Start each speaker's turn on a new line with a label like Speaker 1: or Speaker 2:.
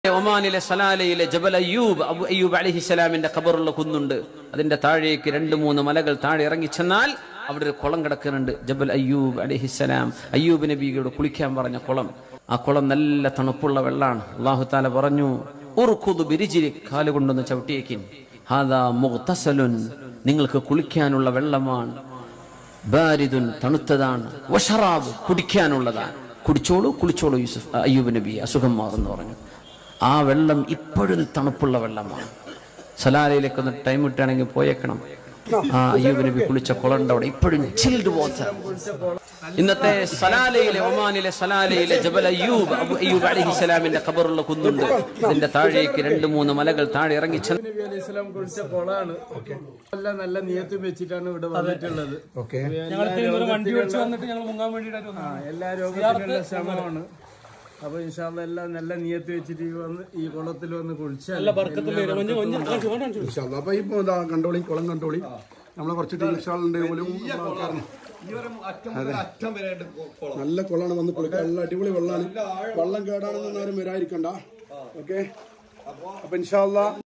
Speaker 1: ഒമാനിലെ സലാലയിലെ ജബൽ അയ്യൂബ് അബു അയ്യൂബ് അലിഹിസലാമിന്റെ ഖബറുള്ള കുന്നുണ്ട് അതിന്റെ താഴേക്ക് രണ്ട് മൂന്ന് മലകൾ താഴെ ഇറങ്ങി ചെന്നാൽ അവിടെ ഒരു കുളം കിടക്കുന്നുണ്ട് ജബൽ അയ്യൂബ് അലിഹിസലാം അയ്യൂബ് നബിയോട് കുളിക്കാൻ പറഞ്ഞ കുളം ആ കുളം നല്ല തണുപ്പുള്ള വെള്ളമാണ് അള്ളാഹു താല പറഞ്ഞു ഉറുഖുദു ബിരിജിരി കാലുകൊണ്ടൊന്ന് ചവിട്ടിയേക്കിൻ ഹാദാ മുഗ്തസലുൻ നിങ്ങൾക്ക് കുളിക്കാനുള്ള വെള്ളമാണ് ബാരിദുൻ തണുത്തതാണ് വഷറാബ് കുടിക്കാനുള്ളതാണ് കുടിച്ചോളൂ കുളിച്ചോളൂ യൂസുഫ് അയ്യൂബ് നബി അസുഖം മാറുന്നു പറഞ്ഞു ആ വെള്ളം ഇപ്പോഴും തണുപ്പുള്ള വെള്ളമാണ് സലാലയിലേക്ക് ഒന്ന് ടൈം കിട്ടുകയാണെങ്കിൽ പോയേക്കണം ആ അയ്യൂബ് നബി കുളിച്ച കുളണ്ട് അവിടെ ഇപ്പോഴും ചിൽഡ് വാട്ടർ ഇന്നത്തെ സലാലയിലെ ഒമാനിലെ സലാലയിലെ ജബൽ അയ്യൂബ് അബു അയ്യൂബ് അലിഹിസലാമിന്റെ ഖബറുള്ള കുന്നുണ്ട് അതിന്റെ താഴേക്ക് രണ്ട് മൂന്ന് മലകൾ താഴെ ഇറങ്ങി ചെന്ന്
Speaker 2: നബി അലൈഹി സ്വലാം കുളിച്ച കുളമാണ് എല്ലാം നല്ല നിയത്തും വെച്ചിട്ടാണ് ഇവിടെ വന്നിട്ടുള്ളത്
Speaker 3: വണ്ടി വിളിച്ച് വന്നിട്ട് ഞങ്ങൾ മുങ്ങാൻ വേണ്ടിയിട്ടായിട്ട് വന്നു
Speaker 2: ആ, എല്ലാ രോഗത്തിനുള്ള ശ്രമമാണ് അപ്പൊ ഇൻഷാല്ല എല്ലാം നല്ല നിയത്ത് വെച്ചിട്ട് ഈ വന്ന് ഈ കുളത്തിൽ വന്ന് കുളിച്ചാൽ
Speaker 4: ഇൻഷാല്ലാ. അപ്പൊ ഇപ്പൊ എന്താ കണ്ടോളി കുളം കണ്ടോളി നമ്മളെ കുറച്ച് ടീംഷാളുണ്ട് പോലും നല്ല കുളമാണ് വന്ന് കുളിക്കാൻ നല്ല അടിപൊളി വെള്ളമാണ് വെള്ളം കേടാണെന്ന് ആരും വരാതിരിക്കണ്ട ഓക്കെ അപ്പൊ ഇൻഷാല്ല